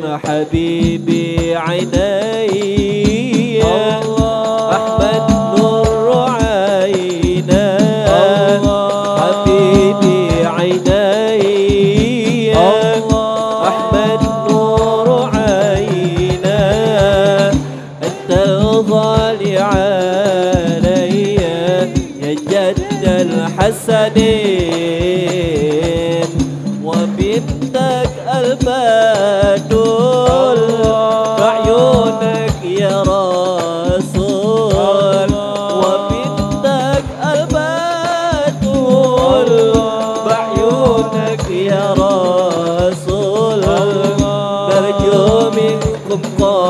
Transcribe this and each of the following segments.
الحبيب عيني أحمد نور عينا حبيبي عيني أحمد نور عينا أنت الغالي علي يا جد الحسنين وبنتك البدول بعيونك يا رسول وبنتك البدول بعيونك يا رسول نرجو منكم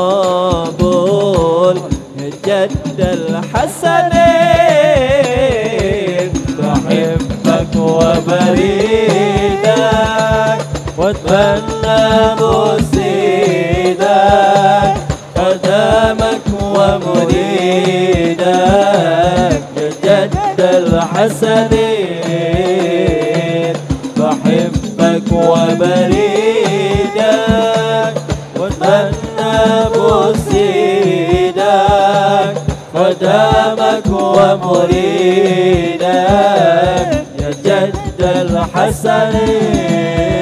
قبول يا جد الحسنين بحبك وبريدك واتمنى مسيدك قدامك ومريدك يا جد الحسنين بحبك وبريدك واتمنى مسيدك قدامك ومريدك يا جد الحسنين